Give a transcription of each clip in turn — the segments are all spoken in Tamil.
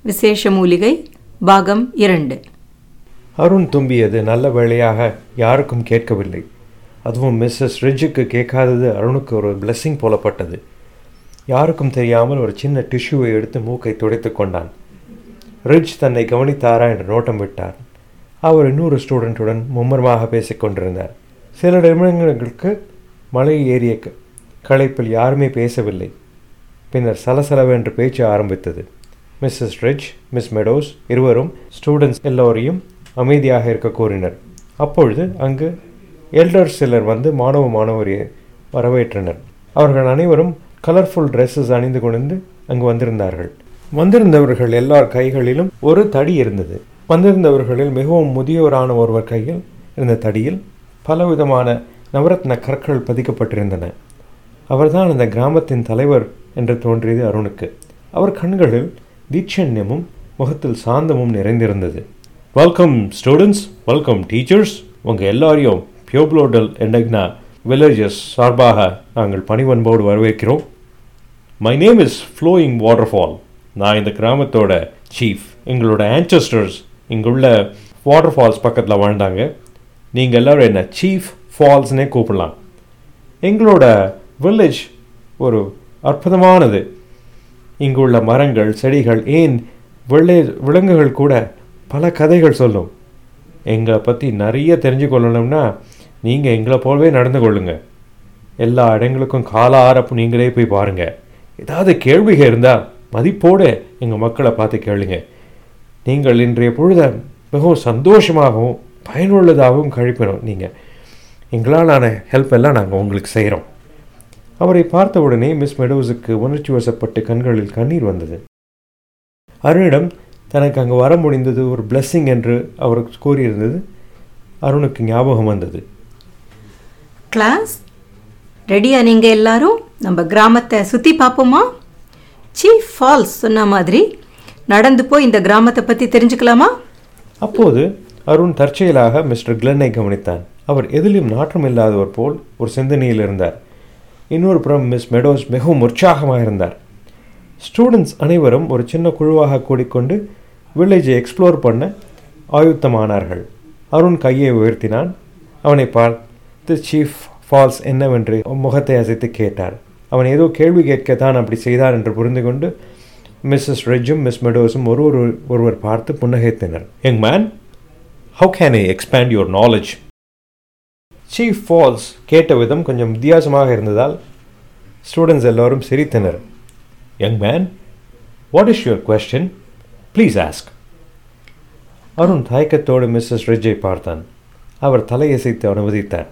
விசேஷ மூலிகை பாகம் இரண்டு அருண் தும்பியது நல்ல வேளையாக யாருக்கும் கேட்கவில்லை அதுவும் மிஸ்ஸஸ் ரிட்ஜுக்கு கேட்காதது அருணுக்கு ஒரு பிளெஸ்ஸிங் போலப்பட்டது யாருக்கும் தெரியாமல் ஒரு சின்ன டிஷ்யூவை எடுத்து மூக்கை துடைத்து கொண்டான் ரிட்ஜ் தன்னை கவனித்தாரா என்று நோட்டம் விட்டார் அவர் இன்னொரு ஸ்டூடெண்ட்டுடன் மும்மரமாக பேசிக் கொண்டிருந்தார் சில நிமிடங்களுக்கு மலை ஏறிய க- களைப்பில் யாருமே பேசவில்லை பின்னர் சலசலவென்று பேச்சு ஆரம்பித்தது மிஸ்ஸஸ் ரிட்ஜ் மிஸ் மெடோஸ் இருவரும் ஸ்டூடெண்ட்ஸ் எல்லோரையும் அமைதியாக இருக்க கூறினர் அப்பொழுது அங்கு எல்டர் சிலர் வந்து மாணவ மாணவரை வரவேற்றனர் அவர்கள் அனைவரும் கலர்ஃபுல் ட்ரெஸ்ஸஸ் அணிந்து கொண்டு அங்கு வந்திருந்தார்கள் வந்திருந்தவர்கள் எல்லார் கைகளிலும் ஒரு தடி இருந்தது வந்திருந்தவர்களில் மிகவும் முதியோரான ஒருவர் கையில் இருந்த தடியில் பலவிதமான நவரத்ன கற்கள் பதிக்கப்பட்டிருந்தன அவர்தான் அந்த கிராமத்தின் தலைவர் என்று தோன்றியது அருணுக்கு அவர் கண்களில் தீட்சண்யமும் முகத்தில் சாந்தமும் நிறைந்திருந்தது வெல்கம் ஸ்டூடெண்ட்ஸ் வெல்கம் டீச்சர்ஸ் உங்கள் எல்லாரையும் பியோப்ளோடல் என்னக்னா வில்லேஜஸ் சார்பாக நாங்கள் பணிவன்போடு வரவேற்கிறோம் my name is flowing waterfall நான் இந்த கிராமத்தோட சீஃப் எங்களோட ஆன்சஸ்டர்ஸ் இங்குள்ள வாட்டர் ஃபால்ஸ் பக்கத்தில் வாழ்ந்தாங்க நீங்கள் எல்லாரும் என்ன சீஃப் ஃபால்ஸ்னே கூப்பிடலாம் எங்களோட வில்லேஜ் ஒரு அற்புதமானது இங்குள்ள மரங்கள் செடிகள் ஏன் வில்லே விலங்குகள் கூட பல கதைகள் சொல்லும் எங்களை பற்றி நிறைய தெரிஞ்சு கொள்ளணும்னா நீங்கள் எங்களை போலவே நடந்து கொள்ளுங்க எல்லா இடங்களுக்கும் கால ஆரப்பு நீங்களே போய் பாருங்கள் ஏதாவது கேள்விகள் இருந்தால் மதிப்போடு எங்கள் மக்களை பார்த்து கேளுங்க நீங்கள் இன்றைய பொழுதை மிகவும் சந்தோஷமாகவும் பயனுள்ளதாகவும் கழிப்பினோம் நீங்கள் எங்களாலான ஹெல்ப் எல்லாம் நாங்கள் உங்களுக்கு செய்கிறோம் அவரை பார்த்தவுடனே மிஸ் மெடோஸுக்கு உணர்ச்சி வசப்பட்டு கண்களில் கண்ணீர் வந்தது அருணிடம் தனக்கு அங்கே வர முடிந்தது ஒரு blessing என்று அவர் கூறியிருந்தது அருணுக்கு ஞாபகம் வந்தது கிளாஸ் ரெடியா நீங்க எல்லாரும் நம்ம கிராமத்தை சுத்தி பார்ப்போமா சீஃப் ஃபால்ஸ் சொன்ன மாதிரி நடந்து போய் இந்த கிராமத்தை பத்தி தெரிஞ்சுக்கலாமா அப்போது அருண் தற்செயலாக மிஸ்டர் கிளென்னை கவனித்தான் அவர் எதிலும் நாற்றம் இல்லாதவர் போல் ஒரு சிந்தனையில் இருந்தார் இன்னொரு புறம் மிஸ் மெடோஸ் மிகவும் உற்சாகமாக இருந்தார் ஸ்டூடெண்ட்ஸ் அனைவரும் ஒரு சின்ன குழுவாக கூடிக்கொண்டு வில்லேஜை எக்ஸ்ப்ளோர் பண்ண ஆயுத்தமானார்கள் அருண் கையை உயர்த்தினான் அவனை பார்த்து சீஃப் ஃபால்ஸ் என்னவென்று முகத்தை அசைத்து கேட்டார் அவன் ஏதோ கேள்வி கேட்கத்தான் அப்படி செய்தார் என்று புரிந்து கொண்டு மிஸ்ஸஸ் ரெஜும் மிஸ் மெடோஸும் ஒருவர் ஒருவர் பார்த்து புன்னகைத்தனர் young man how can I expand your knowledge chief Falls கேட்ட விதம் கொஞ்சம் வித்தியாசமாக இருந்ததால் ஸ்டூடெண்ட்ஸ் எல்லோரும் சிரித்தனர் young man what is your question please ask Arun தயக்கத்தோடு மிஸ்ஸஸ் ரிஜை பார்த்தான் அவர் தலையசைத்து அனுமதித்தார்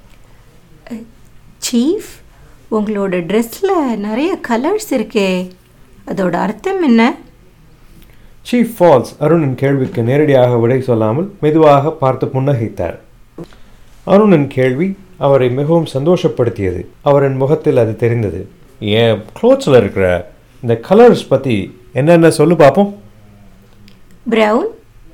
சீஃப் உங்களோட ட்ரெஸ்ல நிறைய கலர்ஸ் இருக்கே அதோட அர்த்தம் என்ன சீஃப் ஃபால்ஸ் அருணின் கேள்விக்கு நேரடியாக விடை சொல்லாமல் மெதுவாக பார்த்து புன்னகைத்தார் அருணின் கேள்வி அவரை மிகவும் சந்தோஷப்படுத்தியது அவரின் முகத்தில் அது தெரிந்தது என் க்ளோத்ஸில் இருக்கிற இந்த கலர்ஸ் பற்றி என்னென்ன சொல்லு பார்ப்போம் brown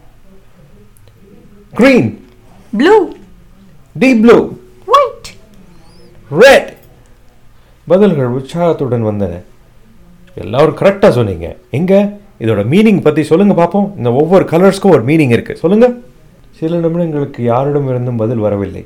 green blue deep blue white red பதில்கள் உற்சாகத்துடன் வந்தன எல்லாரும் கரெக்டாக சொன்னீங்க எங்க இதோட மீனிங் பற்றி சொல்லுங்க பார்ப்போம் இந்த ஒவ்வொரு கலர்ஸ்க்கும் ஒரு மீனிங் இருக்கு சொல்லுங்க சில நிமிடங்களுக்கு யாரிடமிருந்தும் பதில் வரவில்லை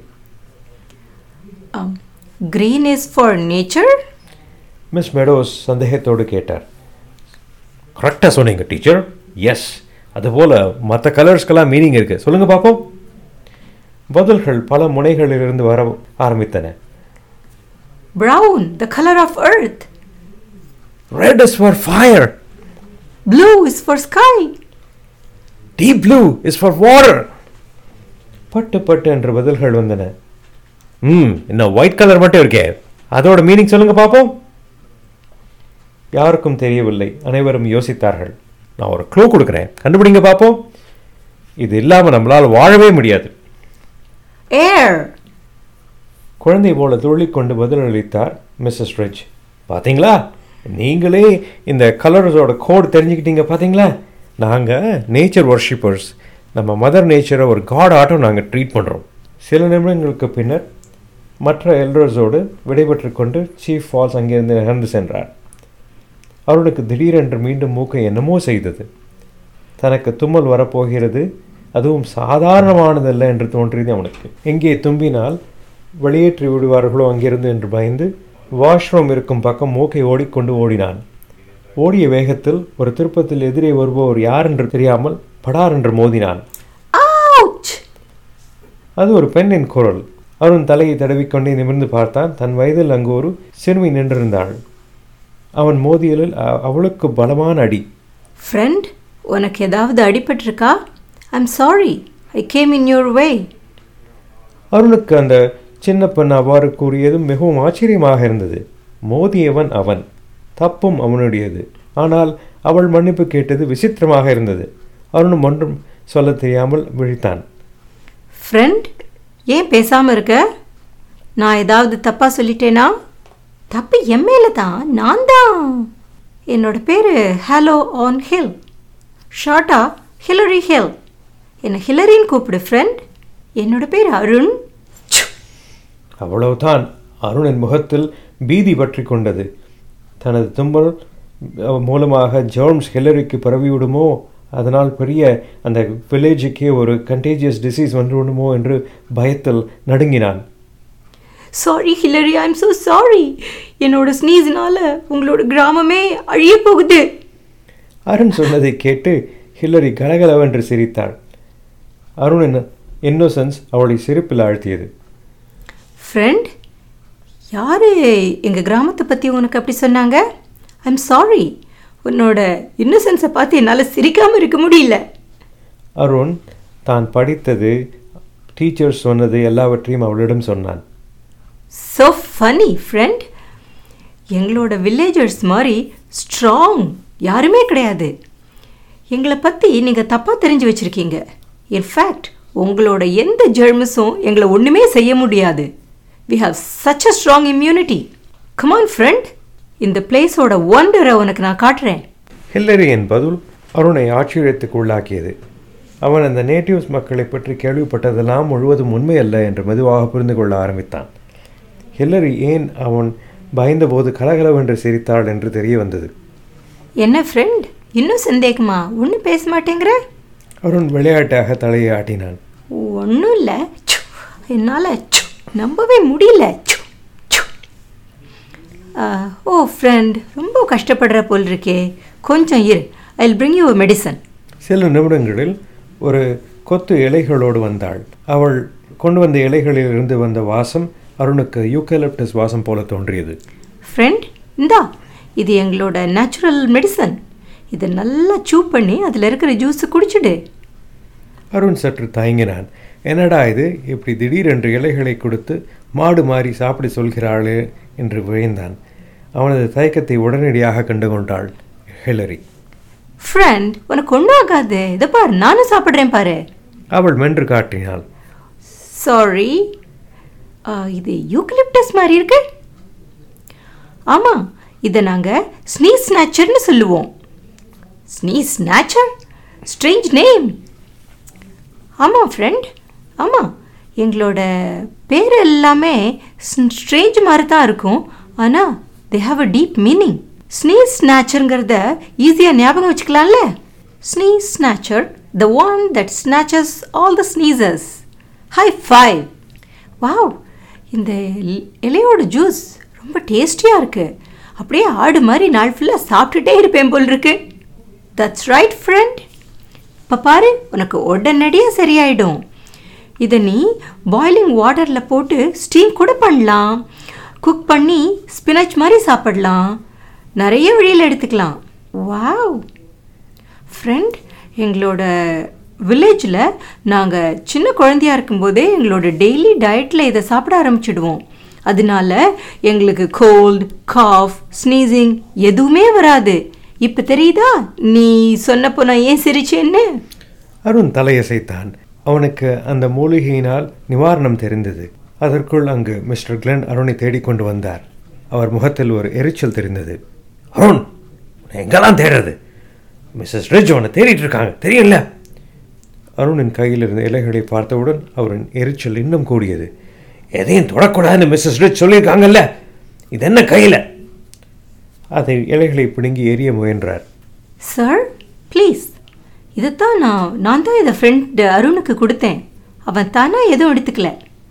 green is for nature Miss Meadows சந்தேகத்தோடு கேட்டார் கரெக்டாக சொன்னீங்க டீச்சர் எஸ் அதுபோல் மற்ற கலர்ஸ்க்கெல்லாம் மீனிங் இருக்கு சொல்லுங்க பார்ப்போம் பதில்கள் பல முனைகளிலிருந்து வர ஆரம்பித்தன brown the color of earth red is for fire blue is for sky deep blue is for water பட்டு பட்டு என்ற பதில்கள் வந்தன ம் இன்னும் ஒயிட் கலர் மட்டும் இருக்கே அதோட மீனிங் சொல்லுங்க பார்ப்போம் யாருக்கும் தெரியவில்லை அனைவரும் யோசித்தார்கள் நான் ஒரு க்ளூ கொடுக்குறேன் கண்டுபிடிங்க பார்ப்போம் இது இல்லாமல் நம்மளால் வாழவே முடியாது air குழந்தை போல துள்ளிக்கொண்டு பதிலளித்தார் மிஸ்ஸஸ் ரிச் பாத்தீங்களா நீங்களே இந்த கலர்ஸோட கோட் தெரிஞ்சுக்கிட்டீங்க பாத்தீங்களா நாங்கள் நேச்சர் வர்ஷிப்பர்ஸ் நம்ம மதர் நேச்சரை ஒரு காட் ஆட்டம் நாங்கள் ட்ரீட் பண்ணுறோம் சில நிமிடங்களுக்கு பின்னர் மற்ற எல்டர்ஸோடு விடைபெற்று கொண்டு சீஃப் ஃபால்ஸ் அங்கிருந்து நகர்ந்து சென்றார் அவருக்கு திடீரென்று மீண்டும் மூக்கை என்னமோ செய்தது தனக்கு தும்மல் வரப்போகிறது அதுவும் சாதாரணமானதல்ல என்று தோன்றியது அவனுக்கு எங்கே தும்பினால் வெளியேற்றி விடுவார்களோ அங்கிருந்து என்று பயந்து வாஷ்ரூம் இருக்கும் பக்கம் மூக்கை ஓடிக்கொண்டு ஓடினான் ஓடிய வேகத்தில் ஒரு திருப்பத்தில் எதிரே வருபவர் யார் என்று தெரியாமல் படார் என்று மோதினான் Ouch! அது ஒரு பெண்ணின் குரல் அருண் தலையை தடவிக்கொண்டே நிமிர்ந்து பார்த்தான் தன் வயதில் அங்கு ஒரு சிறுமி நின்றிருந்தாள் அவன் மோதியலில் அ- அவளுக்கு பலமான அடி ஃப்ரெண்ட் உனக்கு ஏதாவது அடிபட்டிருக்கா I'm sorry I came in your way அருணுக்கு அந்த சின்ன பெண் அவ்வாறு கூறியதும் மிகவும் ஆச்சரியமாக இருந்தது மோதியவன் அவன் தப்பும் அவனுடையது ஆனால் அவள் மன்னிப்பு கேட்டது விசித்திரமாக இருந்தது அருணும் ஒன்றும் சொல்லத் தெரியாமல் விழித்தான் ஃப்ரெண்ட் ஏன் பேசாமல் இருக்க நான் ஏதாவது தப்பாக சொல்லிட்டேனா தப்பு என் மேலே தான் நான் தான் என்னோட பேர் ஹலோ ஆன் ஹில் ஷார்ட்டா ஹிலரி ஹில் என்னை ஹிலரின்னு கூப்பிடு ஃப்ரெண்ட் என்னோட பேர் அருண் அவ்வளவுதான் அருணின் முகத்தில் பீதி பற்றி கொண்டது தனது தும்பல் அஹ், மூலமாக ஜெர்ம்ஸ் ஹில்லரிக்கு பரவிவிடுமோ அதனால் பெரிய அந்த வில்லேஜுக்கே ஒரு கண்டேஜியஸ் டிசீஸ் வந்துவிடுமோ என்று பயத்தில் நடுங்கினான் sorry Hillary I am so sorry என்னோட ஸ்னீஸ்னால உங்களோட கிராமமே அழிய போகுது அருண் சொன்னதை கேட்டு ஹில்லரி கலகலவென்று சிரித்தாள் அருணின் இன்னோசன்ஸ் அவளை சிரிப்பில் ஆழ்த்தியது ஃப்ரெண்ட் யார் எங்கள் கிராமத்தை பற்றி உனக்கு அப்படி சொன்னாங்க ஐம் சாரி உன்னோட இன்னசென்ஸை பார்த்து என்னால் சிரிக்காமல் இருக்க முடியல அருண் தான் படித்தது டீச்சர்ஸ் சொன்னது எல்லாவற்றையும் அவளிடம் சொன்னான் ஸோ ஃபனி ஃப்ரெண்ட் எங்களோட வில்லேஜர்ஸ் மாதிரி ஸ்ட்ராங் யாருமே கிடையாது எங்களை பற்றி நீங்கள் தப்பாக தெரிஞ்சு வச்சுருக்கீங்க இன்ஃபேக்ட் உங்களோட எந்த ஜெர்மஸும் எங்களை ஒன்றுமே செய்ய முடியாது we have such a strong immunity come on friend இந்த பிளேஸோட ஒண்டரை உனக்கு நான் காட்டுறேன் ஹில்லரியின் பதில் அருணை ஆச்சரியத்துக்கு உள்ளாக்கியது அவன் அந்த நேட்டிவ்ஸ் மக்களை பற்றி கேள்விப்பட்டதெல்லாம் முழுவதும் உண்மையல்ல என்று மெதுவாக புரிந்து கொள்ள ஆரம்பித்தான் ஹில்லரி ஏன் அவன் பயந்தபோது கலகலவென்று சிரித்தாள் என்று தெரிய வந்தது என்ன ஃப்ரெண்ட் இன்னும் சந்தேகமா ஒன்றும் பேச மாட்டேங்கிற அருண் விளையாட்டாக தலையை ஆட்டினான் ஒன்றும் இல்லை என்னால் நம்பவே முடியல ச்சு, ச்சு. ஆ, ஓ ஃப்ரெண்ட் ரொம்ப கஷ்டப்படுற போல் இருக்கே கொஞ்சம் இரு ஐ பிரிங் யூ மெடிசன் சில நிமிடங்களில் ஒரு கொத்து இலைகளோடு வந்தாள் அவள் கொண்டு வந்த இலைகளில் இருந்து வந்த வாசம் அருணுக்கு யூக்கலிப்டஸ் வாசம் போல தோன்றியது ஃப்ரெண்ட் இந்தா இது எங்களோட நேச்சுரல் மெடிசன் இதை நல்லா சூ பண்ணி அதில் இருக்கிற ஜூஸை குடிச்சிடு அருண் சற்று தயங்கினான் என்னடா இது இப்படி திடீரென்று இலைகளை கொடுத்து மாடு மாறி சாப்பிட சொல்கிறாளே என்று விழைந்தான் அவனது தயக்கத்தை உடனடியாக கண்டுகொண்டாள் ஹிலரி ஃப்ரெண்ட் உனக்கு ஒன்றும் ஆகாது இதை பாரு நானும் சாப்பிட்றேன் பாரு அவள் மென்று காட்டினாள் சாரி இது யூக்கலிப்டஸ் மாதிரி இருக்கு ஆமாம் இதை நாங்கள் ஸ்னீஸ் ஸ்நாச்சர்னு சொல்லுவோம் ஸ்னீஸ் ஸ்நாச்சர் ஸ்ட்ரேஞ்ச் நேம் ஆமாம் ஃப்ரெண்ட் ஆமாம் எங்களோட பேர் எல்லாமே ஸ்ட்ரேஞ்ச் மாதிரி தான் இருக்கும் ஆனால் they have a deep meaning sneeze ஸ்நாச்சருங்கிறத ஈஸியாக ஞாபகம் வச்சுக்கலாம்ல sneeze snatcher the one that snatches all the sneezes high five wow இந்த இல்- இலையோட ஜூஸ் ரொம்ப டேஸ்டியாக இருக்குது அப்படியே ஆடு மாதிரி நாள் ஃபுல்லாக சாப்பிட்டுட்டே இருப்பேன் போல் இருக்கு தட்ஸ் ரைட் ஃப்ரெண்ட் இப்போ பாரு உனக்கு உடனடியாக சரியாயிடும் இதை நீ பாய்லிங் வாட்டரில் போட்டு ஸ்டீம் கூட பண்ணலாம் குக் பண்ணி ஸ்பினச் மாதிரி சாப்பிடலாம் நிறைய வழியில் எடுத்துக்கலாம் வாவ் ஃப்ரெண்ட் எங்களோட வில்லேஜில் நாங்கள் சின்ன குழந்தையா இருக்கும்போதே எங்களோட டெய்லி டயட்டில் இதை சாப்பிட ஆரம்பிச்சிடுவோம் அதனால எங்களுக்கு கோல்டு காஃப் ஸ்னீசிங் எதுவுமே வராது இப்போ தெரியுதா நீ சொன்னப்போ நான் ஏன் சிரிச்சேன்னு அருண் தலையசைத்தான் அவனுக்கு அந்த மூலிகையினால் நிவாரணம் தெரிந்தது அதற்குள் அங்கு மிஸ்டர் கிளென் அருணை தேடிக்கொண்டு வந்தார் அவர் முகத்தில் ஒரு எரிச்சல் தெரிந்தது அருண் உன்னை எங்கெல்லாம் தேடுறது மிஸ்ஸஸ் ரிஜ் உன்னை தேடிட்டு இருக்காங்க தெரியல அருணின் கையில் இருந்த இலைகளை பார்த்தவுடன் அவரின் எரிச்சல் இன்னும் கூடியது எதையும் தொடக்கூடாதுன்னு மிஸ்ஸஸ் ரிச் சொல்லியிருக்காங்கல்ல இது என்ன கையில் அதை இலைகளை பிடுங்கி எரிய முயன்றார் சார் ப்ளீஸ் இதைத்தான் நான் நான் தான் இதை ஃப்ரெண்ட் அருணுக்கு கொடுத்தேன் அவன் தானா எதுவும் எடுத்துக்கல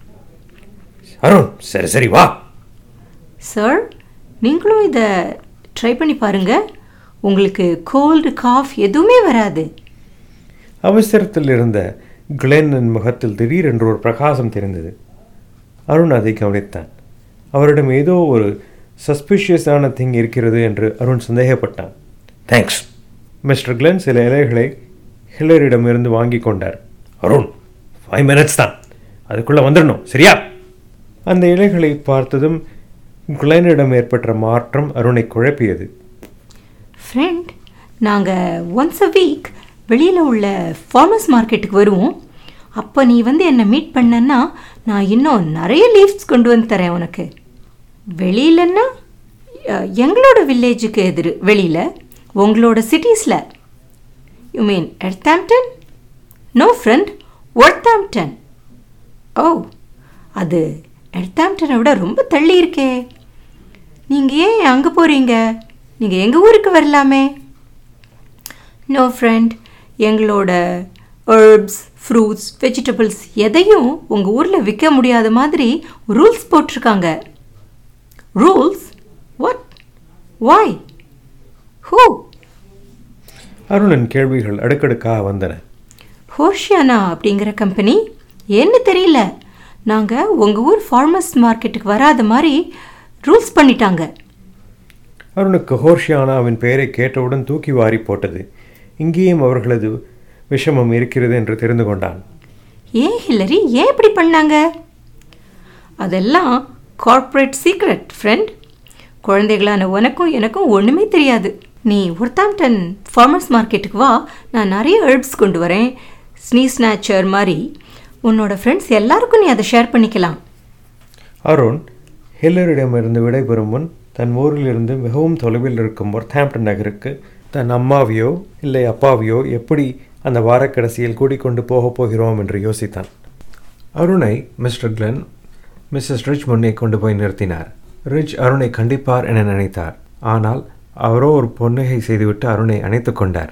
அருண் சரி சரி வா சார் நீங்களும் இதை ட்ரை பண்ணி பாருங்க உங்களுக்கு கோல்டு காஃப் எதுவுமே வராது அவசரத்தில் இருந்த கிளென்னின் முகத்தில் திடீரென்று ஒரு பிரகாசம் தெரிந்தது அருண் அதை கவனித்தான் அவரிடம் ஏதோ ஒரு சஸ்பிஷியஸான திங் இருக்கிறது என்று அருண் சந்தேகப்பட்டான் தேங்க்ஸ் மிஸ்டர் கிளென் சில இலைகளை ஹில்லரிடமிருந்து வாங்கி கொண்டார் அருண் ஃபைவ் மினிட்ஸ் தான் அதுக்குள்ளே வந்துடணும் சரியா அந்த இலைகளை பார்த்ததும் கிளெனிடம் ஏற்பட்ட மாற்றம் அருணை குழப்பியது ஃப்ரெண்ட் நாங்கள் ஒன்ஸ் அ வீக் வெளியில் உள்ள ஃபார்மர்ஸ் மார்க்கெட்டுக்கு வருவோம் அப்போ நீ வந்து என்னை மீட் பண்ணன்னா நான் இன்னும் நிறைய லீவ்ஸ் கொண்டு வந்து தரேன் உனக்கு வெளியிலன்னா அஹ், எங்களோட வில்லேஜுக்கு எதிர் வெளியில் உங்களோட சிட்டிஸில் you mean Earthampton no friend Orthampton oh அது எர்த்தாம்டனை விட ரொம்ப தள்ளி இருக்கே நீங்கள் ஏன் அங்கே போகிறீங்க நீங்கள் எங்கள் ஊருக்கு வரலாமே நோ ஃப்ரெண்ட் எங்களோட ஹெர்ப்ஸ் ஃப்ரூட்ஸ் வெஜிடபிள்ஸ் எதையும் உங்கள் ஊரில் விற்க முடியாத மாதிரி ரூல்ஸ் போட்டிருக்காங்க ரூல்ஸ் வாட் வாய் ஹூ அருணன் கேள்விகள் அடுக்கடுக்காக வந்தன ஹோஷியானா அப்படிங்கிற கம்பெனி ஏன்னு தெரியல நாங்கள் உங்கள் ஊர் ஃபார்மர்ஸ் மார்க்கெட்டுக்கு வராத மாதிரி ரூல்ஸ் பண்ணிட்டாங்க அருணுக்கு ஹோர்ஷியானாவின் பெயரை கேட்டவுடன் தூக்கி வாரி போட்டது இங்கேயும் அவர்களது விஷமம் இருக்கிறது என்று தெரிந்து கொண்டான் ஏன் ஹில்லரி ஏன் இப்படி பண்ணாங்க அதெல்லாம் கார்ப்பரேட் சீக்ரெட் ஃப்ரெண்ட் குழந்தைகளான உனக்கும் எனக்கும் ஒன்றுமே தெரியாது நீ ஒர்த்தாம்டன் ஃபார்மர்ஸ் மார்க்கெட்டுக்கு வா நான் நிறைய ஹெர்ப்ஸ் கொண்டு வரேன் ஸ்னீ ஸ்நாச்சர் மாதிரி உன்னோட ஃப்ரெண்ட்ஸ் எல்லாருக்கும் நீ அதை ஷேர் பண்ணிக்கலாம் அருண் ஹில்லரிடமிருந்து விடைபெறும் முன் தன் ஊரிலிருந்து மிகவும் தொலைவில் இருக்கும் ஒர்த்தாம்ப்டன் நகருக்கு தன் அம்மாவையோ இல்லை அப்பாவையோ எப்படி அந்த வாரக்கடைசியில் கூட்டிக்கொண்டு போகப் போகிறோம் என்று யோசித்தான் அருணை மிஸ்டர் கிளென் மிஸ்ஸஸ் ரிச் முன்னே கொண்டு போய் நிறுத்தினார் ரிச் அருணை கண்டிப்பார் என நினைத்தார் ஆனால் அவரோ ஒரு பொன்னுகை செய்துவிட்டு அருணை அணைத்துக் கொண்டார்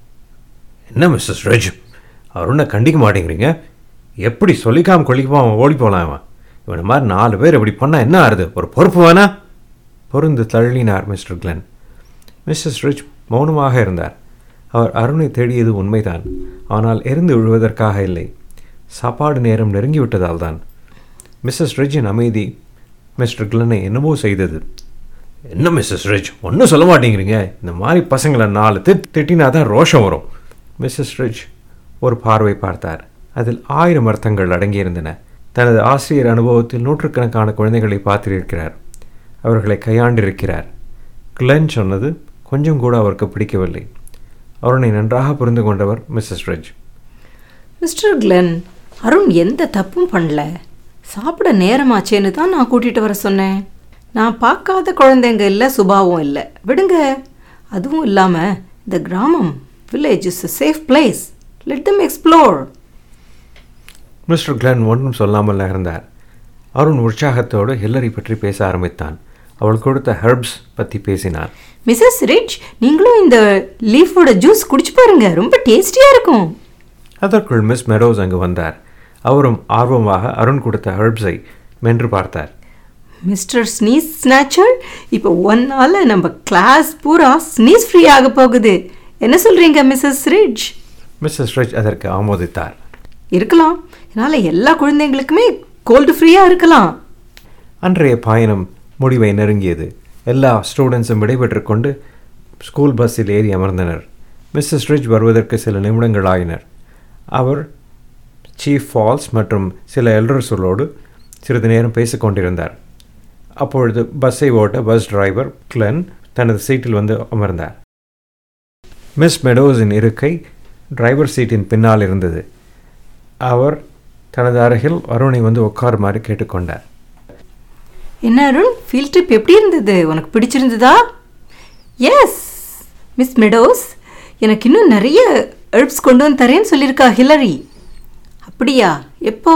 என்ன மிஸ்ஸஸ் ரிச் அருணை கண்டிக்க மாட்டேங்கிறீங்க எப்படி சொல்லிக்காம கொள்ளிக்காம ஓடி போலாம் அவன் இவனை மாதிரி நாலு பேர் இப்படி பண்ணால் என்ன ஆறுது ஒரு பொறுப்பு வேணா பொருந்து தள்ளினார் மிஸ்டர் கிளென் மிஸ்ஸஸ் ரிச் மௌனமாக இருந்தார் அவர் அருணை தேடியது உண்மைதான் ஆனால் எரிந்து விழுவதற்காக இல்லை சாப்பாடு நேரம் நெருங்கிவிட்டதால் தான் மிஸ்ஸஸ் ரிஜின் அமைதி மிஸ்டர் கிளனை என்னமோ செய்தது என்ன மிஸ்ஸஸ் ரிச் ஒன்றும் சொல்ல மாட்டேங்கிறீங்க இந்த மாதிரி பசங்களை நாலு திட் திட்டினா தான் ரோஷம் வரும் மிஸ்ஸஸ் ரிச் ஒரு பார்வை பார்த்தார் அதில் ஆயிரம் அர்த்தங்கள் அடங்கியிருந்தன தனது ஆசிரியர் அனுபவத்தில் நூற்றுக்கணக்கான குழந்தைகளை பார்த்திருக்கிறார் அவர்களை கையாண்டிருக்கிறார் கிளென் சொன்னது கொஞ்சம் கூட அவருக்கு பிடிக்கவில்லை அவனை நன்றாக புரிந்து கொண்டவர் Mrs Rich Mr Glenn Arun எந்த தப்பும் பண்ணல சாப்பிட நேரமாச்சேன்னு தான் நான் கூட்டிகிட்டு வர சொன்னேன் நான் பார்க்காத குழந்தைங்க இல்லை சுபாவம் இல்லை விடுங்க அதுவும் இல்லாமல் இந்த கிராமம் village is a safe place let them explore Mr Glenn ஒன்றும் சொல்லாமல் இருந்தார் அருண் உற்சாகத்தோடு ஹில்லரி பற்றி பேச ஆரம்பித்தான் அவள் கொடுத்த ஹெர்ப்ஸ் பற்றி பேசினார் மிஸ்ஸஸ் ரிச் நீங்களும் இந்த லீஃபோட ஜூஸ் குடிச்சு பாருங்க ரொம்ப டேஸ்டியாக இருக்கும் அதற்குள் மிஸ் மெடோஸ் அங்கு வந்தார் அவரும் ஆர்வமாக அருண் கொடுத்த ஹெர்ப்ஸை மென்று பார்த்தார் மிஸ்டர் ஸ்னீஸ் ஸ்நாச்சர் இப்போ ஒன் நாள் நம்ம கிளாஸ் பூரா ஸ்னீஸ் ஃப்ரீ ஆக போகுது என்ன சொல்கிறீங்க மிஸ்ஸஸ் ரிச் மிஸ்ஸஸ் ரிச் அதற்கு ஆமோதித்தார் இருக்கலாம் இதனால் எல்லா குழந்தைங்களுக்குமே கோல்டு ஃப்ரீயாக இருக்கலாம் அன்றைய பயணம் முடிவை நெருங்கியது எல்லா ஸ்டூடெண்ட்ஸும் விடைபெற்று கொண்டு ஸ்கூல் பஸ்ஸில் ஏறி அமர்ந்தனர் மிஸ்ஸஸ் ரிச் வருவதற்கு சில நிமிடங்கள் ஆயினர் அவர் சீஃப் ஃபால்ஸ் மற்றும் சில எல்டர்ஸுகளோடு சிறிது நேரம் பேசிக் கொண்டிருந்தார் அப்பொழுது பஸ்ஸை ஓட்ட பஸ் டிரைவர் கிளென் தனது சீட்டில் வந்து அமர்ந்தார் மிஸ் மெடோஸின் இருக்கை டிரைவர் சீட்டின் பின்னால் இருந்தது அவர் தனது அருகில் அருணை வந்து உட்காருமாறு கேட்டுக்கொண்டார் என்ன அருண் ஃபீல்ட் ட்ரிப் எப்படி இருந்தது உனக்கு பிடிச்சிருந்ததா எஸ் மிஸ் மெடோஸ் எனக்கு இன்னும் நிறைய ஹெர்ப்ஸ் கொண்டு வந்து தரேன்னு சொல்லியிருக்கா ஹிலரி அப்படியா எப்போ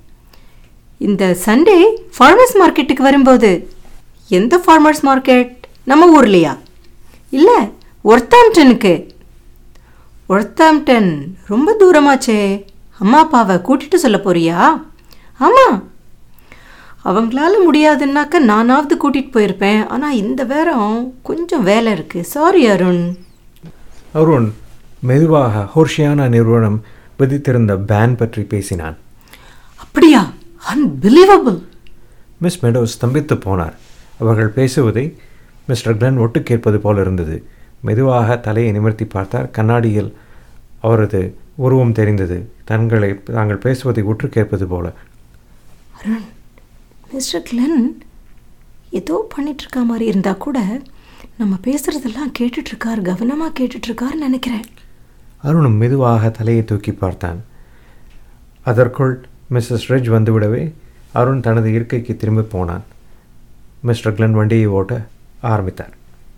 இந்த சண்டே ஃபார்மர்ஸ் மார்க்கெட்டுக்கு வரும்போது எந்த ஃபார்மர்ஸ் மார்க்கெட் நம்ம ஊர்லையா இல்லை ஒர்த்தாம்டனுக்கு ஒர்த்தாம்டன் ரொம்ப தூரமாச்சே அம்மா அப்பாவை கூட்டிட்டு சொல்ல போறியா ஆமாம் அவங்களால முடியாதுன்னாக்க நானாவது கூட்டிகிட்டு போயிருப்பேன் ஆனால் இந்த வாரம் கொஞ்சம் வேலை இருக்குது சாரி அருண் அருண் மெதுவாக ஹோர்ஷியானா நிறுவனம் விதித்திருந்த பேன் பற்றி பேசினான் அப்படியா அன்பிலீவபிள் மிஸ் மெடோஸ் ஸ்தம்பித்து போனார் அவர்கள் பேசுவதை மிஸ்டர் கிளன் ஒட்டு கேட்பது போல இருந்தது மெதுவாக தலையை நிமிர்த்தி பார்த்தார் கண்ணாடியில் அவரது உருவம் தெரிந்தது தங்களை தாங்கள் பேசுவதை உற்று கேட்பது போல அருண் மிஸ்டர் கிளன் ஏதோ பண்ணிட்டு இருக்க மாதிரி இருந்தால் கூட நம்ம பேசுகிறதெல்லாம் கேட்டுட்ருக்கார் கவனமாக கேட்டுட்ருக்காருன்னு நினைக்கிறேன் அருணும் மெதுவாக தலையை தூக்கி பார்த்தான் அதற்குள் மிஸ்ஸஸ் ரெஜ் வந்துவிடவே அருண் தனது இருக்கைக்கு திரும்பி போனான் மிஸ்டர் கிளன் வண்டியை ஓட்ட ஆரம்பித்தார்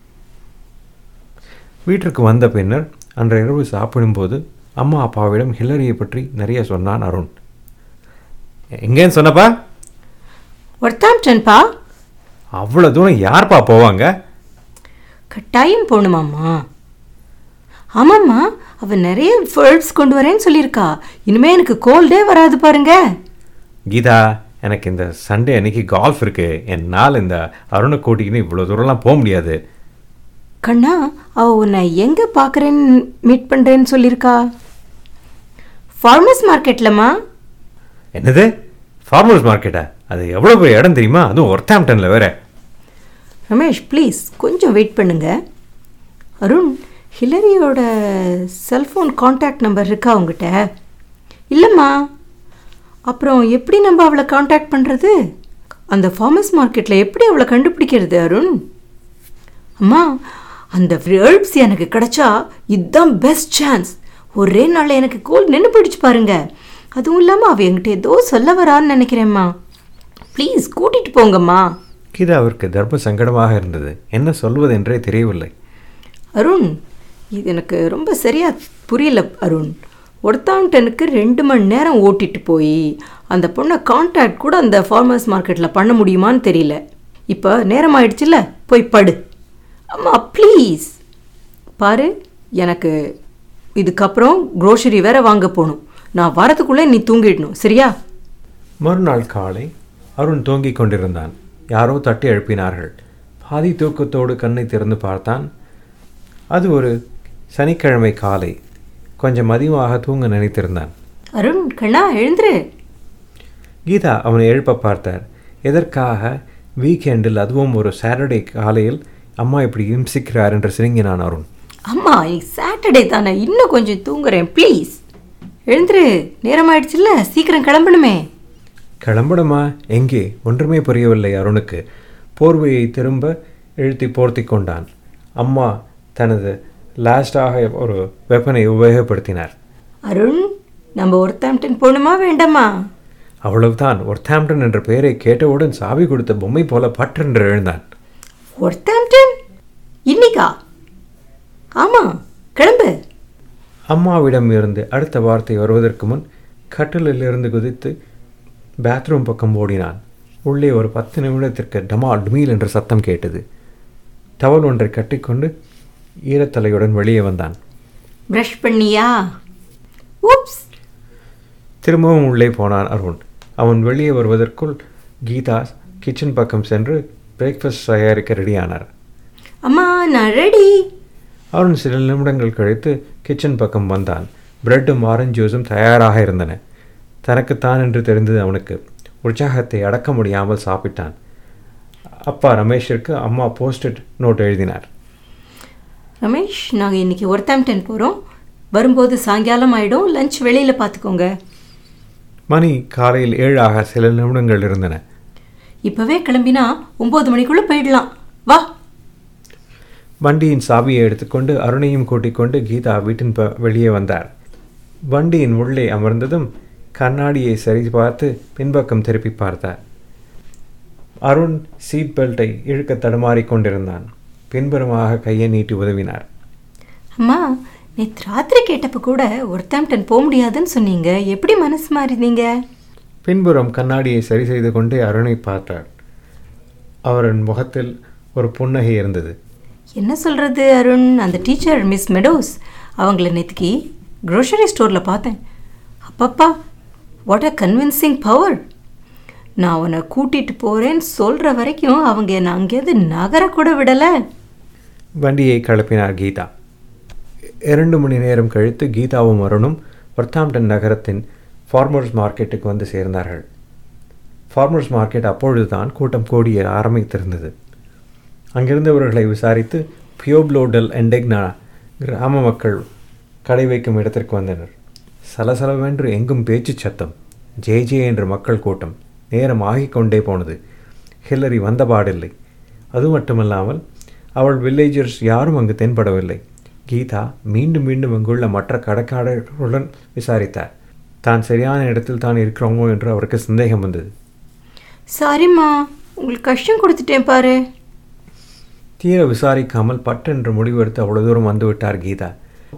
வீட்டிற்கு வந்த பின்னர் அன்றைய இரவு சாப்பிடும்போது அம்மா அப்பாவிடம் ஹில்லரியை பற்றி நிறைய சொன்னான் அருண் எங்கேன்னு சொன்னப்பா ஒர்த்தாம்டன்பா அவ்வளோ தூரம் யார்ப்பா போவாங்க கட்டாயம் போகணுமாம்மா ஆமாம்மா அவ நிறைய வேர்ட்ஸ் கொண்டு வரேன்னு சொல்லியிருக்கா இனிமே எனக்கு கோல்டே வராது பாருங்க கீதா எனக்கு இந்த சண்டே அன்னைக்கு கால்ஃப் இருக்கு என்னால் இந்த அருணை கூட்டிக்கின்னு இவ்வளோ தூரம்லாம் போக முடியாது கண்ணா அவ உன்னை எங்க பார்க்குறேன்னு மீட் பண்றேன்னு சொல்லியிருக்கா ஃபார்மர்ஸ் மார்க்கெட்லம்மா என்னது ஃபார்மர்ஸ் மார்க்கெட்டா அது எவ்வளோ பெரிய இடம் தெரியுமா அதுவும் ஒர்த்தாம்டனில் வேற ரமேஷ் ப்ளீஸ் கொஞ்சம் வெயிட் பண்ணுங்க அருண் ஹிலரியோட செல்ஃபோன் காண்டாக்ட் நம்பர் இருக்கா உங்ககிட்ட இல்லைம்மா அப்புறம் எப்படி நம்ம அவளை காண்டாக்ட் பண்ணுறது அந்த ஃபார்மர்ஸ் மார்க்கெட்டில் எப்படி அவளை கண்டுபிடிக்கிறது அருண் அம்மா அந்த வேர்ப்ஸ் எனக்கு கிடைச்சா இதுதான் பெஸ்ட் சான்ஸ் ஒரே நாளில் எனக்கு கோல் நின்று பிடிச்சு பாருங்க அதுவும் இல்லாமல் அவ என்கிட்ட ஏதோ சொல்ல வரான்னு நினைக்கிறேம்மா ப்ளீஸ் கூட்டிகிட்டு போங்கம்மா கீதா அவருக்கு தர்ம சங்கடமாக இருந்தது என்ன சொல்வது என்றே தெரியவில்லை அருண் இது எனக்கு ரொம்ப சரியா புரியல அருண் ஒருத்தாண்டனுக்கு ரெண்டு மணி நேரம் ஓட்டிட்டு போய் அந்த பொண்ணை காண்டாக்ட் கூட அந்த ஃபார்மர்ஸ் மார்க்கெட்டில் பண்ண முடியுமான்னு தெரியல இப்போ நேரம் ஆயிடுச்சுல்ல போய் படு அம்மா ப்ளீஸ் பாரு எனக்கு இதுக்கப்புறம் க்ரோசரி வேற வாங்க போகணும் நான் வரதுக்குள்ளே நீ தூங்கிடணும் சரியா மறுநாள் காலை அருண் தூங்கிக் கொண்டிருந்தான் யாரோ தட்டி எழுப்பினார்கள் பாதி தூக்கத்தோடு கண்ணை திறந்து பார்த்தான் அது ஒரு சனிக்கிழமை காலை கொஞ்சம் அதிகமாக தூங்க நினைத்திருந்தான் அருண் கண்ணா எழுந்துரு கீதா அவனை எழுப்ப பார்த்தார் எதற்காக வீக்கெண்டில் அதுவும் ஒரு சாட்டர்டே காலையில் அம்மா இப்படி இம்சிக்கிறார் என்று சிரிங்கினான் அருண் அம்மா இன்னைக்கு சாட்டர்டே தானே இன்னும் கொஞ்சம் தூங்குறேன் ப்ளீஸ் எழுந்துரு நேரம் ஆயிடுச்சுல்ல சீக்கிரம் கிளம்பணுமே கிளம்பணுமா எங்கே ஒன்றுமே புரியவில்லை அருணுக்கு போர்வையை திரும்ப இழுத்தி போர்த்தி கொண்டான் அம்மா தனது லாஸ்டாக ஒரு வெப்பனை உபயோகப்படுத்தினார் அருண் நம்ம ஒருத்தாம்டன் போகணுமா வேண்டாமா அவ்வளவுதான் ஒர்த்தாம்டன் என்ற பெயரை கேட்டவுடன் சாவி கொடுத்த பொம்மை போல பற்றென்று எழுந்தான் ஒர்த்தாம்டன் இன்னிக்கா ஆமாம் கிளம்பு அம்மாவிடம் இருந்து அடுத்த வார்த்தை வருவதற்கு முன் கட்டிலில் இருந்து குதித்து பாத்ரூம் பக்கம் ஓடினான் உள்ளே ஒரு பத்து நிமிடத்திற்கு டமால் டுமீல் என்ற சத்தம் கேட்டது டவல் ஒன்றை கட்டிக்கொண்டு ஈரத்தலையுடன் வெளியே வந்தான் ப்ரஷ் பண்ணியா ஊப்ஸ் திரும்பவும் உள்ளே போனான் அருண் அவன் வெளியே வருவதற்குள் கீதா கிச்சன் பக்கம் சென்று பிரேக்ஃபாஸ்ட் தயாரிக்க ரெடியானார் அம்மா நான் ரெடி அருண் சில நிமிடங்கள் கழித்து கிச்சன் பக்கம் வந்தான் பிரெட்டும் ஆரஞ்சு ஜூஸும் தயாராக இருந்தன தனக்குத்தான் என்று தெரிந்தது அவனுக்கு உற்சாகத்தை அடக்க முடியாமல் சாப்பிட்டான் அப்பா ரமேஷிற்கு அம்மா போஸ்டட் நோட் எழுதினார் ரமேஷ் நாங்கள் இன்னைக்கு ஒர்த்தாம்டன் போகிறோம் வரும்போது சாயங்காலம் ஆயிடும் லஞ்ச் வெளியில் பார்த்துக்கோங்க மணி காலையில் ஏழாக சில நிமிடங்கள் இருந்தன இப்போவே கிளம்பினா ஒம்பது மணிக்குள்ளே போயிடலாம் வா வண்டியின் சாவியை எடுத்துக்கொண்டு அருணையும் கூட்டிக் கொண்டு கீதா வீட்டின் ப வெளியே வந்தார் வண்டியின் உள்ளே அமர்ந்ததும் கண்ணாடியை சரி பார்த்து பின்பக்கம் திருப்பி பார்த்தார் அருண் சீட் பெல்ட்டை இழுக்க தடுமாறிக் கொண்டிருந்தான் பின்புறமாக கையை நீட்டி உதவினார் அம்மா நேற்று ராத்திரி கேட்டப்ப கூட ஒர்த்தாம்டன் போக முடியாதுன்னு சொன்னீங்க எப்படி மனசு மாறினீங்க பின்புறம் கண்ணாடியை சரி செய்து கொண்டே அருணை பார்த்தார் அவரின் முகத்தில் ஒரு புன்னகை இருந்தது என்ன சொல்கிறது அருண் அந்த டீச்சர் மிஸ் மெடோஸ் அவங்கள நேற்றுக்கு க்ரோசரி ஸ்டோரில் பார்த்தேன் அப்பப்பா வாட் அ கன்வின்சிங் பவர் நான் உன்னை கூட்டிகிட்டு போகிறேன்னு சொல்கிற வரைக்கும் அவங்க என்னை அங்கேருந்து நகரக்கூட விடலை வண்டியை கிளப்பினார் கீதா இரண்டு மணி நேரம் கழித்து கீதாவும் அருணும் வர்த்தாம்டன் நகரத்தின் ஃபார்மர்ஸ் மார்க்கெட்டுக்கு வந்து சேர்ந்தார்கள் ஃபார்மர்ஸ் மார்க்கெட் அப்பொழுதுதான் கூட்டம் கூடிய ஆரம்பித்திருந்தது அங்கிருந்தவர்களை விசாரித்து பியோப்ளோடல் எண்டெக்னா கிராம மக்கள் கடை வைக்கும் இடத்திற்கு வந்தனர் சலசலவென்று எங்கும் பேச்சு சத்தம் ஜே ஜே என்ற மக்கள் கூட்டம் நேரம் ஆகிக் கொண்டே போனது ஹில்லரி வந்தபாடில்லை அது மட்டுமல்லாமல் அவள் வில்லேஜர்ஸ் யாரும் அங்கு தென்படவில்லை கீதா மீண்டும் மீண்டும் அங்குள்ள மற்ற கடைக்காரர்களுடன் விசாரித்தார் தான் சரியான இடத்தில் தான் இருக்கிறோமோ என்று அவருக்கு சந்தேகம் வந்தது சாரிம்மா உங்களுக்கு கஷ்டம் கொடுத்துட்டேன் பாரு தீர விசாரிக்காமல் பட்டென்று முடிவெடுத்து அவ்வளவு தூரம் வந்துவிட்டார் கீதா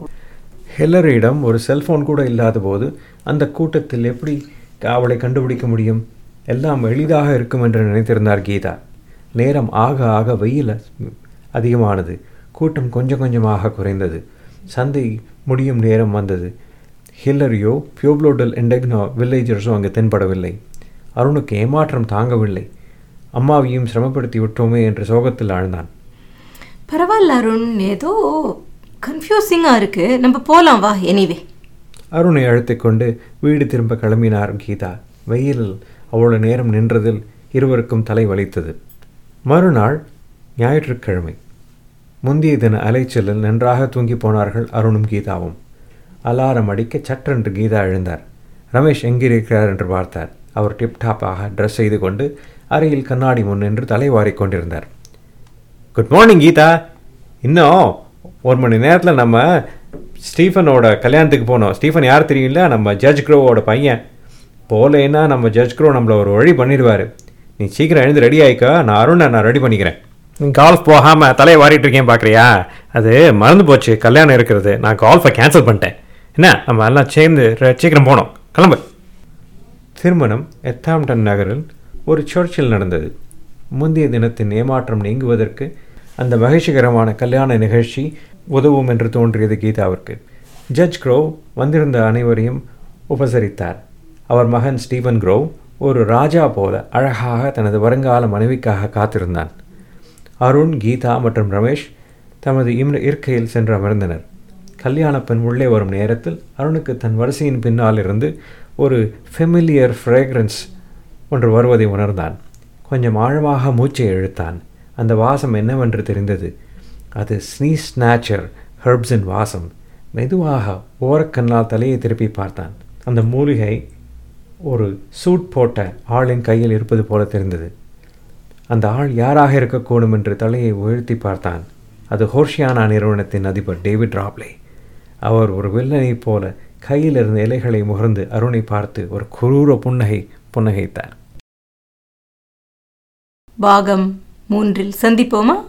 ஹெல்லரியிடம் ஒரு செல்போன் கூட இல்லாத போது அந்த கூட்டத்தில் எப்படி அவளை கண்டுபிடிக்க முடியும் எல்லாம் எளிதாக இருக்கும் என்று நினைத்திருந்தார் கீதா நேரம் ஆக ஆக வெயில் அதிகமானது கூட்டம் கொஞ்சம் கொஞ்சமாக குறைந்தது சந்தை முடியும் நேரம் வந்தது ஹில்லரியோ பியோப்ளோடல் எண்டெக்னோ வில்லேஜர்ஸோ அங்கு தென்படவில்லை அருணுக்கு ஏமாற்றம் தாங்கவில்லை அம்மாவையும் சிரமப்படுத்தி விட்டோமே என்று சோகத்தில் ஆழ்ந்தான் பரவாயில்ல அருண் ஏதோ கன்ஃபியூசிங்காக இருக்குது நம்ம போகலாம் வா எனிவே அருணை அழைத்துக்கொண்டு வீடு திரும்ப கிளம்பினார் கீதா வெயிலில் அவ்வளவு நேரம் நின்றதில் இருவருக்கும் தலை வலித்தது மறுநாள் ஞாயிற்றுக்கிழமை முந்தைய தின அலைச்சலில் நன்றாக தூங்கி போனார்கள் அருணும் கீதாவும் அலாரம் அடிக்க சற்றென்று கீதா எழுந்தார் ரமேஷ் எங்கிருக்கிறார் என்று பார்த்தார் அவர் டிப்டாப்பாக ட்ரெஸ் செய்து கொண்டு அறையில் கண்ணாடி முன் நின்று தலை வாரிக் கொண்டிருந்தார் குட் மார்னிங் கீதா இன்னும் ஒரு மணி நேரத்தில் நம்ம ஸ்டீஃபனோட கல்யாணத்துக்கு போனோம் ஸ்டீஃபன் யார் தெரியுங்களா நம்ம ஜட்ஜ் க்ரோவோட பையன் போலேன்னா நம்ம ஜட்ஜ் க்ரோ நம்மளை ஒரு வழி பண்ணிடுவார் நீ சீக்கிரம் எழுந்து ரெடி ஆயிக்கோ நான் அருணை நான் ரெடி பண்ணிக்கிறேன் நீ கால்ஃப் போகாமல் தலையை வாரிட்டு இருக்கேன் பார்க்குறியா அது மறந்து போச்சு கல்யாணம் இருக்கிறது நான் கால்ஃபை கேன்சல் பண்ணிட்டேன் என்ன நம்ம எல்லாம் சேர்ந்து ரெ- சீக்கிரம் போனோம் கிளம்பு திருமணம் எத்தாம்டன் நகரில் ஒரு சர்ச்சில் நடந்தது முந்தைய தினத்தின் ஏமாற்றம் நீங்குவதற்கு அந்த மகிழ்ச்சிகரமான கல்யாண நிகழ்ச்சி உதவும் என்று தோன்றியது கீதாவிற்கு ஜட்ஜ் க்ரோவ் வந்திருந்த அனைவரையும் உபசரித்தார் அவர் மகன் ஸ்டீவன் க்ரோவ் ஒரு ராஜா போல அழகாக தனது வருங்கால மனைவிக்காக காத்திருந்தான் அருண் கீதா மற்றும் ரமேஷ் தமது இம் இருக்கையில் சென்று அமர்ந்தனர் கல்யாண பெண் உள்ளே வரும் நேரத்தில் அருணுக்கு தன் வரிசையின் பின்னால் இருந்து ஒரு ஃபெமிலியர் ஃப்ரேக்ரன்ஸ் ஒன்று வருவதை உணர்ந்தான் கொஞ்சம் ஆழமாக மூச்சை இழுத்தான் அந்த வாசம் என்னவென்று தெரிந்தது அது ஸ்னீ ஸ்நாச்சர் ஹெர்ப்ஸின் வாசம் மெதுவாக ஓரக்கண்ணால் தலையை திருப்பி பார்த்தான் அந்த மூலிகை ஒரு சூட் போட்ட ஆளின் கையில் இருப்பது போல தெரிந்தது அந்த ஆள் யாராக இருக்கக்கூடும் என்று தலையை உயர்த்தி பார்த்தான் அது ஹோர்ஷியானா நிறுவனத்தின் அதிபர் டேவிட் ராப்லே அவர் ஒரு வில்லனைப் போல கையில் இருந்த இலைகளை முகர்ந்து அருணை பார்த்து ஒரு குரூர புன்னகை புன்னகைத்தார் பாகம் மூன்றில் சந்திப்போமா